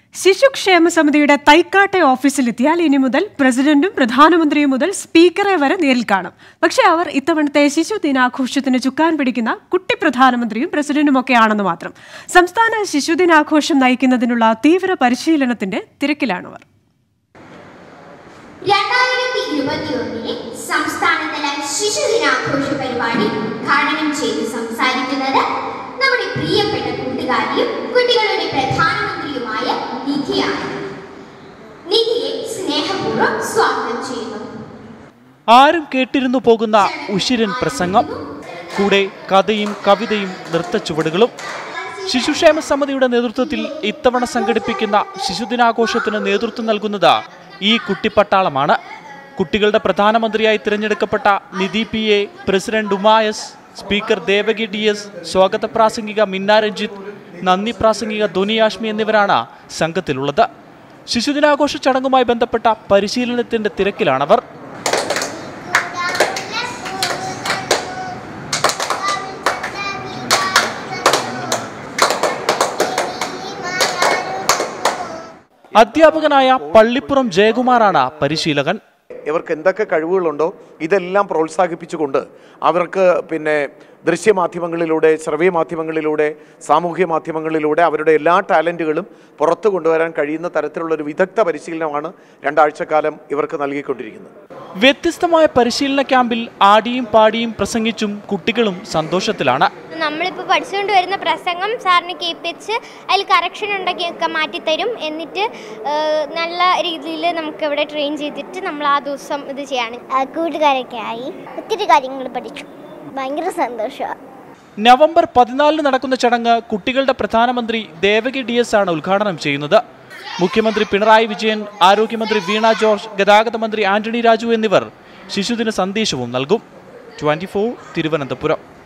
ശിശുക്ഷേമ സമിതിയുടെ തൈക്കാട്ടെ ഓഫീസിലെത്തിയാൽ ഇനി മുതൽ പ്രസിഡന്റും പ്രധാനമന്ത്രിയും മുതൽ സ്പീക്കറെ വരെ നേരിൽ കാണും പക്ഷേ അവർ ഇത്തവണത്തെ ശിശു ദിനാഘോഷത്തിന് ചുക്കാൻ പിടിക്കുന്ന കുട്ടി പ്രധാനമന്ത്രിയും പ്രസിഡന്റും ഒക്കെയാണെന്ന് മാത്രം സംസ്ഥാന ശിശുദിനാഘോഷം നയിക്കുന്നതിനുള്ള തീവ്ര പരിശീലനത്തിന്റെ തിരക്കിലാണവർ രണ്ടായിരത്തി ഇരുപത്തിയൊന്നിലെ സംസ്ഥാനതല ശിശുദിനാഘോഷ പരിപാടി ഉദ്ഘാടനം ചെയ്ത് സംസാരിക്കുന്നത് നമ്മുടെ പ്രിയപ്പെട്ട കൂട്ടുകാരിയും കുട്ടികളുടെ പ്രധാനമന്ത്രിയുമായ നിധിയാണ് നിധിയെ സ്നേഹപൂർവ്വം സ്വാഗതം ചെയ്യുന്നു ആരും കേട്ടിരുന്നു പോകുന്ന ഉഷിരൻ പ്രസംഗം കൂടെ കഥയും കവിതയും നൃത്തച്ചുവടുകളും ശിശുക്ഷേമ സമിതിയുടെ നേതൃത്വത്തിൽ ഇത്തവണ സംഘടിപ്പിക്കുന്ന ശിശുദിനാഘോഷത്തിന് നേതൃത്വം നൽകുന്നത് ഈ കുട്ടിപ്പട്ടാളമാണ് കുട്ടികളുടെ പ്രധാനമന്ത്രിയായി തിരഞ്ഞെടുക്കപ്പെട്ട നിധി പി എ പ്രസിഡന്റ് ഉമായസ് സ്പീക്കർ ദേവകി ഡി എസ് സ്വാഗത പ്രാസംഗിക മിന്ന രഞ്ജിത്ത് നന്ദി പ്രാസംഗിക ധോനി ആഷ്മി എന്നിവരാണ് സംഘത്തിലുള്ളത് ശിശുദിനാഘോഷ ചടങ്ങുമായി ബന്ധപ്പെട്ട പരിശീലനത്തിന്റെ തിരക്കിലാണവർ അധ്യാപകനായ പള്ളിപ്പുറം ജയകുമാറാണ് പരിശീലകൻ ഇവർക്ക് എന്തൊക്കെ കഴിവുകളുണ്ടോ ഇതെല്ലാം പ്രോത്സാഹിപ്പിച്ചുകൊണ്ട് അവർക്ക് പിന്നെ ദൃശ്യമാധ്യമങ്ങളിലൂടെ ശ്രവ്യ മാധ്യമങ്ങളിലൂടെ സാമൂഹ്യ മാധ്യമങ്ങളിലൂടെ അവരുടെ എല്ലാ ടാലൻറ്റുകളും പുറത്തു കൊണ്ടുവരാൻ കഴിയുന്ന തരത്തിലുള്ള ഒരു വിദഗ്ധ പരിശീലനമാണ് രണ്ടാഴ്ചക്കാലം ഇവർക്ക് നൽകിക്കൊണ്ടിരിക്കുന്നത് വ്യത്യസ്തമായ പരിശീലന ക്യാമ്പിൽ ആടിയും പാടിയും പ്രസംഗിച്ചും കുട്ടികളും സന്തോഷത്തിലാണ് നമ്മളിപ്പോൾ പഠിച്ചുകൊണ്ട് വരുന്ന പ്രസംഗം സാറിന് കേൾപ്പിച്ച് അതിൽ കറക്ഷൻ ഉണ്ടെങ്കിയൊക്കെ മാറ്റിത്തരും എന്നിട്ട് ഏഹ്, നല്ല രീതിയിൽ നമുക്ക് ഇവിടെ ട്രെയിൻ ചെയ്തിട്ട് നമ്മൾ ആ ദിവസം ഇത് ചെയ്യാണ് കൂട്ടുകാരൊക്കെ ആയി ഒത്തിരി കാര്യങ്ങൾ പഠിച്ചു ഭയങ്കര സന്തോഷമാണ് നവംബർ പതിനാലിന് നടക്കുന്ന ചടങ്ങ് കുട്ടികളുടെ പ്രധാനമന്ത്രി ദേവകി ഡി എസ് ആണ് ഉദ്ഘാടനം ചെയ്യുന്നത് മുഖ്യമന്ത്രി പിണറായി വിജയൻ ആരോഗ്യമന്ത്രി വീണ ജോർജ് ഗതാഗത മന്ത്രി ആന്റണി രാജു എന്നിവർ ശിശുദിന സന്ദേശവും നൽകും ട്വന്റി തിരുവനന്തപുരം